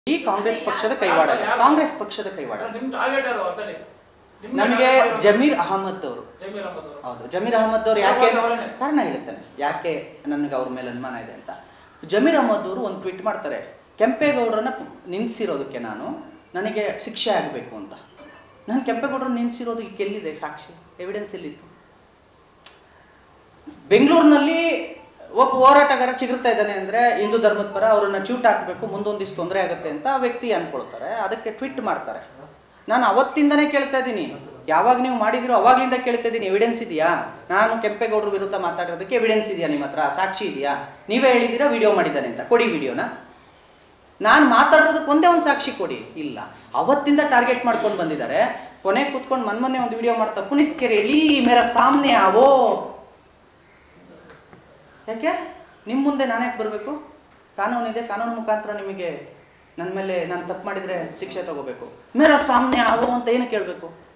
ಈ ಕಾಂಗ್ರೆಸ್ ಪಕ್ಷದ ಕೈವಾಡ ಕಾಂಗ್ರೆಸ್ ಪಕ್ಷದ ಕೈವಾಡ ನಿಮ್ ಟಾರ್ಗೆಟ್ ಯಾರು ಅಂತಾನೆ ನಿಮ್ಗೆ ನಮಗೆ ಯಾರು ಜಮೀರ್ ಅಹಮದ್ ಅವರು ಜಮೀರ್ ಅಹಮದ್ ಅವರು ಹೌದು ಜಮೀರ್ ಅಹಮದ್ ಅವರು ಯಾಕೆ ಯಾವಾಗ ಅವರೇ? ಕಾರಣ ಹೇಳ್ತಾನೆ ಯಾಕೆ ನನಗೆ ಅವ್ರ ಮೇಲೆ ಅನುಮಾನ ಇದೆ ಅಂತ ಜಮೀರ್ ಅಹಮದ್ ಅವರು ಒಂದು ಟ್ವೀಟ್ ಮಾಡ್ತಾರೆ ಕೆಂಪೇಗೌಡರನ್ನ ನಿಲ್ಲಿಸಿರೋದಕ್ಕೆ ನಾನು ನನಗೆ ಶಿಕ್ಷೆ ಆಗಬೇಕು ಅಂತ ನಾನು ಕೆಂಪೇಗೌಡರನ್ನ ನಿಲ್ಲಿಸಿರೋದಕ್ಕೆ ಎಲ್ಲಿದೆ ಸಾಕ್ಷಿ ಎವಿಡೆನ್ಸ್ ಎಲ್ಲಿತ್ತು ಬೆಂಗಳೂರಿನಲ್ಲಿ ಒಬ್ಬ ಹೋರಾಟಗಾರ ಚಿಗುರ್ತಾ ಇದ್ದಾನೆ ಅಂದ್ರೆ ಹಿಂದೂ ಧರ್ಮದ ಪರ ಅವರನ್ನ ಚೂಟ್ ಹಾಕಬೇಕು ಮುಂದೊಂದಿಷ್ಟು ತೊಂದರೆ ಆಗುತ್ತೆ ಅಂತ ಆ ವ್ಯಕ್ತಿ ಅನ್ಕೊಳ್ತಾರೆ ಅದಕ್ಕೆ ಟ್ವೀಟ್ ಮಾಡ್ತಾರೆ ನಾನು ಅವತ್ತಿಂದನೇ ಕೇಳ್ತಾ ಇದ್ದೀನಿ ಯಾವಾಗ ನೀವು ಮಾಡಿದಿರೋ ಅವಾಗ್ಲಿಂದ ಕೇಳ್ತಾ ಇದ್ದೀನಿ ಎವಿಡೆನ್ಸ್ ಇದೆಯಾ ನಾನು ಕೆಂಪೇಗೌಡರ ವಿರುದ್ಧ ಮಾತಾಡಿರೋದಕ್ಕೆ ಎವಿಡೆನ್ಸ್ ಇದೆಯಾ ನಿಮ್ಮ ಹತ್ರ ಸಾಕ್ಷಿ ಇದೆಯಾ ನೀವೇ ಹೇಳಿದ್ದೀರಾ ವಿಡಿಯೋ ಮಾಡಿದ್ದಾನೆ ಅಂತ ಕೊಡಿ ವಿಡಿಯೋನ ನಾನು ಮಾತಾಡೋದಕ್ಕೆ ಒಂದೇ ಒಂದು ಸಾಕ್ಷಿ ಕೊಡಿ ಇಲ್ಲ ಅವತ್ತಿಂದ ಟಾರ್ಗೆಟ್ ಮಾಡ್ಕೊಂಡು ಬಂದಿದ್ದಾರೆ ಕೊನೆ ಕೂತ್ಕೊಂಡು ಮನ್ಮೊನ್ನೆ ಒಂದು ವಿಡಿಯೋ ಮಾಡ್ತಾ ಪುನೀತ್ ಕೆರೆಯಲ್ಲಿ ಮೇರ ಸಾಮ್ನೆ ಅವೋ ಯಾಕೆ ನಿಮ್ಮ ಮುಂದೆ ನಾನ್ಯಾಕೆ ಬರಬೇಕು ಕಾನೂನಿದೆ ಕಾನೂನು ಮುಖಾಂತರ ನಿಮಗೆ ನನ್ನ ಮೇಲೆ ನಾನು ತಪ್ಪು ಮಾಡಿದರೆ ಶಿಕ್ಷೆ ತಗೋಬೇಕು ಮೇರ ಸಾಮ್ನೆ ಅವೋ ಅಂತ ಏನು ಕೇಳಬೇಕು